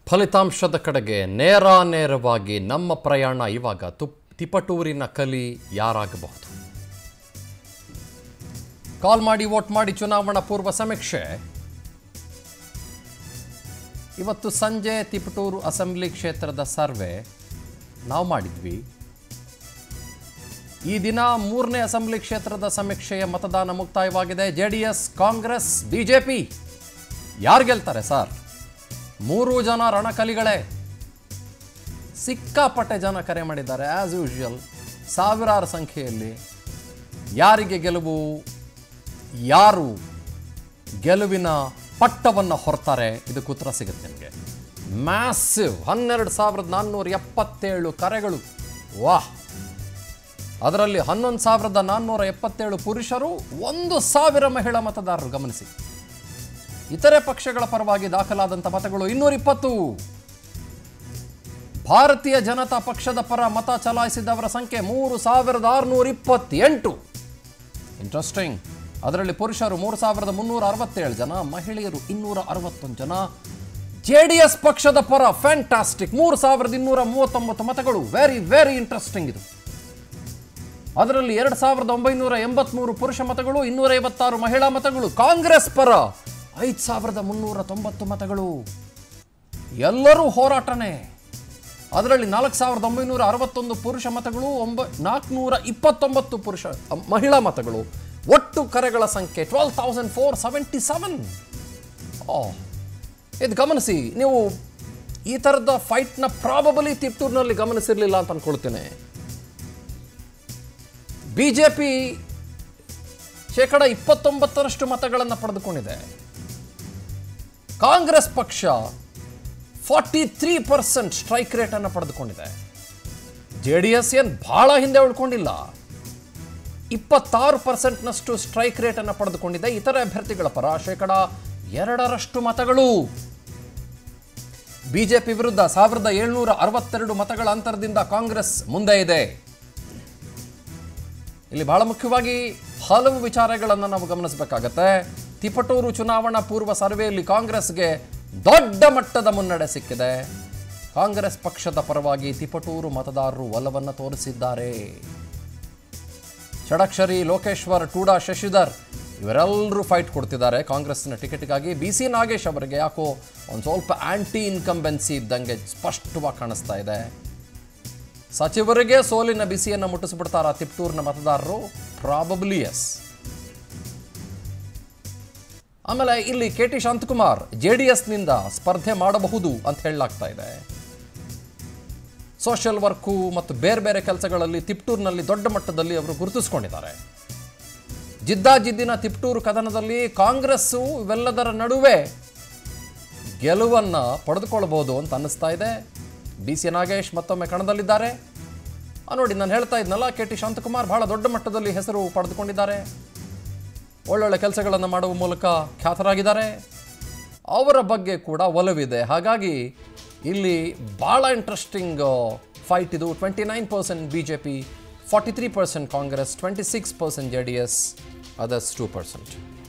ಫಲಿತಾಂಶದ ಕಡೆಗೆ ನೇರ ನೇರವಾಗಿ ನಮ್ಮ ಪ್ರಯಾಣ ಇವಾಗ ತುಪ್ ತಿಪಟೂರಿನ ಕಲಿ ಯಾರಾಗಬಹುದು ಕಾಲ್ ಮಾಡಿ ವೋಟ್ ಮಾಡಿ ಚುನಾವಣಾ ಪೂರ್ವ ಸಮೀಕ್ಷೆ ಇವತ್ತು ಸಂಜೆ ತಿಪಟೂರು ಅಸೆಂಬ್ಲಿ ಕ್ಷೇತ್ರದ ಸರ್ವೆ ನಾವು ಮಾಡಿದ್ವಿ ಈ ದಿನ ಮೂರನೇ ಅಸೆಂಬ್ಲಿ ಕ್ಷೇತ್ರದ ಸಮೀಕ್ಷೆಯ ಮತದಾನ ಮುಕ್ತಾಯವಾಗಿದೆ J D S Congress BJP ಯಾರು ಗೆಲ್ತಾರೆ ಸರ್ ಮೂರು ಜನ ರಣಕಲಿಗಳೇ ಸಿಕ್ಕಾಪಟ್ಟೆ ಜನ ಕರೆ ಮಾಡಿದ್ದಾರೆ ಆ್ಯಸ್ ಯೂಶುವಲ್ ಸಾವಿರಾರು ಸಂಖ್ಯೆಯಲ್ಲಿ ಯಾರಿಗೆ ಗೆಲುವು ಯಾರು ಗೆಲುವಿನ ಪಟ್ಟವನ್ನು ಹೊರ್ತಾರೆ ಇದಕ್ಕೆ ಉತ್ತರ ಸಿಗುತ್ತೆ ನಿಮಗೆ ಮ್ಯಾಸಿವ್ ಹನ್ನೆರಡು ಸಾವಿರದ ನಾನ್ನೂರ ಎಪ್ಪತ್ತೇಳು ಕರೆಗಳು ವಾಹ್ ಅದರಲ್ಲಿ ಹನ್ನೊಂದು ಸಾವಿರದ ನಾನ್ನೂರ ಎಪ್ಪತ್ತೇಳು ಪುರುಷರು ಒಂದು ಸಾವಿರ ಮಹಿಳಾ ಮತದಾರರು ಗಮನಿಸಿ ಇತರೆ ಪಕ್ಷಗಳ ಪರವಾಗಿ ದಾಖಲಾದಂಥ ಮತಗಳು ಇನ್ನೂರ ಇಪ್ಪತ್ತು ಭಾರತೀಯ ಜನತಾ ಪಕ್ಷದ ಪರ ಮತ ಚಲಾಯಿಸಿದವರ ಸಂಖ್ಯೆ ಮೂರು ಸಾವಿರದ ಆರುನೂರ ಇಪ್ಪತ್ತೆಂಟು ಇಂಟ್ರೆಸ್ಟಿಂಗ್ ಅದರಲ್ಲಿ ಪುರುಷರು ಮೂರು ಸಾವಿರದ ಮುನ್ನೂರ ಅರವತ್ತೇಳು ಜನ ಮಹಿಳೆಯರು ಇನ್ನೂರ ಅರವತ್ತೊಂದು ಜನ ಜೆ ಡಿ ಎಸ್ ಪಕ್ಷದ ಪರ ಫ್ಯಾಂಟಾಸ್ಟಿಕ್ ಮೂರು ಸಾವಿರದ ಇನ್ನೂರ ಮೂವತ್ತೊಂಬತ್ತು ಮತಗಳು ವೆರಿ ವೆರಿ ಇಂಟ್ರೆಸ್ಟಿಂಗ್ ಇದು ಅದರಲ್ಲಿ ಎರಡು ಸಾವಿರದ ಒಂಬೈನೂರ ಎಂಬತ್ಮೂರು ಪುರುಷ ಮತಗಳು ಇನ್ನೂರ ಐವತ್ತಾರು ಮಹಿಳಾ ಮತಗಳು ಕಾಂಗ್ರೆಸ್ ಪರ ಐದು ಸಾವಿರದ ಮುನ್ನೂರ ತೊಂಬತ್ತು ಮತಗಳು ಎಲ್ಲರೂ ಹೋರಾಟನೇ ಅದರಲ್ಲಿ ನಾಲ್ಕು ಸಾವಿರದ ಒಂಬೈನೂರ ಅರವತ್ತೊಂದು ಪುರುಷ ಮತಗಳು ಒಂಬ ನಾಲ್ಕುನೂರ ಇಪ್ಪತ್ತೊಂಬತ್ತು ಪುರುಷ ಅ, ಮಹಿಳಾ ಮತಗಳು ಒಟ್ಟು ಕರೆಗಳ ಸಂಖ್ಯೆ twelve thousand four seventy seven ಓ ಇದು ಗಮನಿಸಿ ನೀವು ಈ ಥರದ ಫೈಟ್ನ ಪ್ರಾಬಬಲಿ ತಿಪ್ಟೂರಿನಲ್ಲಿ ಗಮನಿಸಿರಲಿಲ್ಲ ಅಂತ ಅನ್ಕೊಳ್ತೇನೆ ಬಿ ಜೆ ಪಿ ಶೇಕಡ ಇಪ್ಪತ್ತೊಂಬತ್ತರಷ್ಟು ಮತಗಳನ್ನು ಪಡೆದುಕೊಂಡಿದೆ ಕಾಂಗ್ರೆಸ್ ಪಕ್ಷ ಫಾರ್ಟಿ ತ್ರೀ ಪರ್ಸೆಂಟ್ ಸ್ಟ್ರೈಕ್ ರೇಟನ್ನು ಪಡೆದುಕೊಂಡಿದೆ ಜೆ ಡಿ ಎಸ್ ಏನು ಭಾಳ ಹಿಂದೆ ಉಳ್ಕೊಂಡಿಲ್ಲ ಇಪ್ಪತ್ತಾರು ಪರ್ಸೆಂಟ್ನಷ್ಟು ಸ್ಟ್ರೈಕ್ ರೇಟನ್ನು ಪಡೆದುಕೊಂಡಿದೆ ಇತರೆ ಅಭ್ಯರ್ಥಿಗಳ ಪರ ಶೇಕಡ ಎರಡರಷ್ಟು ಮತಗಳು ಬಿಜೆಪಿ ವಿರುದ್ಧ ಸಾವಿರದ ಏಳ್ನೂರ ಅರವತ್ತೆರಡು ಮತಗಳ ಅಂತರದಿಂದ ಕಾಂಗ್ರೆಸ್ ಮುಂದೆ ಇದೆ ಇಲ್ಲಿ ಬಹಳ ಮುಖ್ಯವಾಗಿ ಹಲವು ವಿಚಾರಗಳನ್ನು ನಾವು ಗಮನಿಸಬೇಕಾಗತ್ತೆ ತಿಪಟೂರು ಚುನಾವಣಾ ಪೂರ್ವ ಸರ್ವೆಯಲ್ಲಿ ಕಾಂಗ್ರೆಸ್ಗೆ ದೊಡ್ಡ ಮಟ್ಟದ ಮುನ್ನಡೆ ಸಿಕ್ಕಿದೆ ಕಾಂಗ್ರೆಸ್ ಪಕ್ಷದ ಪರವಾಗಿ ತಿಪಟೂರು ಮತದಾರರು ಒಲವನ್ನು ತೋರಿಸಿದ್ದಾರೆ ಷಡಕ್ಷರಿ ಲೋಕೇಶ್ವರ್ ಟೂಡಾ ಶಶಿಧರ್ ಇವರೆಲ್ಲರೂ ಫೈಟ್ ಕೊಡ್ತಿದ್ದಾರೆ ಕಾಂಗ್ರೆಸ್ನ ಟಿಕೆಟ್ಗಾಗಿ ಬಿ ಸಿ ನಾಗೇಶ್ ಅವರಿಗೆ ಯಾಕೋ ಒಂದು ಸ್ವಲ್ಪ ಆಂಟಿ ಇನ್ಕಂಬೆನ್ಸಿ ಇದ್ದಂಗೆ ಸ್ಪಷ್ಟವಾಗಿ ಕಾಣಿಸ್ತಾ ಇದೆ ಸಚಿವರಿಗೆ ಸೋಲಿನ ಬಿಸಿಯನ್ನು ಮುಟ್ಟಿಸ್ಬಿಡ್ತಾರ ತಿಪ್ಟೂರಿನ ಮತದಾರರು ಪ್ರಾಬಬ್ಲಿ ಎಸ್ ಆಮೇಲೆ ಇಲ್ಲಿ K T Shanthakumar J D ಎಸ್ನಿಂದ ಸ್ಪರ್ಧೆ ಮಾಡಬಹುದು ಅಂತ ಹೇಳಲಾಗ್ತಾ ಇದೆ ಸೋಷಿಯಲ್ ವರ್ಕು ಮತ್ತು ಬೇರೆ ಬೇರೆ ಕೆಲಸಗಳಲ್ಲಿ ತಿಪ್ಟೂರಿನಲ್ಲಿ ದೊಡ್ಡ ಮಟ್ಟದಲ್ಲಿ ಅವರು ಗುರುತಿಸ್ಕೊಂಡಿದ್ದಾರೆ ಜಿದ್ದಾಜಿದ್ದಿನ ತಿಪ್ಟೂರು ಕದನದಲ್ಲಿ ಕಾಂಗ್ರೆಸ್ಸು ಇವೆಲ್ಲದರ ನಡುವೆ ಗೆಲುವನ್ನು ಪಡೆದುಕೊಳ್ಳಬಹುದು ಅಂತ ಅನ್ನಿಸ್ತಾ ಇದೆ ಡಿ ಸಿ ನಾಗೇಶ್ ಮತ್ತೊಮ್ಮೆ ಕಣದಲ್ಲಿದ್ದಾರೆ ಆ, ನೋಡಿ ನಾನು ಹೇಳ್ತಾ ಇದ್ನಲ್ಲ ಕೆ ಟಿ ಶಾಂತಕುಮಾರ್ ಬಹಳ ದೊಡ್ಡ ಮಟ್ಟದಲ್ಲಿ ಹೆಸರು ಪಡೆದುಕೊಂಡಿದ್ದಾರೆ ಒಳ್ಳೊಳ್ಳೆ ಕೆಲಸಗಳನ್ನು ಮಾಡುವ ಮೂಲಕ ಖ್ಯಾತರಾಗಿದ್ದಾರೆ ಅವರ ಬಗ್ಗೆ ಕೂಡ ಒಲವಿದೆ ಹಾಗಾಗಿ ಇಲ್ಲಿ ಭಾಳ ಇಂಟ್ರೆಸ್ಟಿಂಗ್ ಫೈಟ್ ಇದು twenty nine percent B J P forty three percent Congress twenty six percent J D S others two percent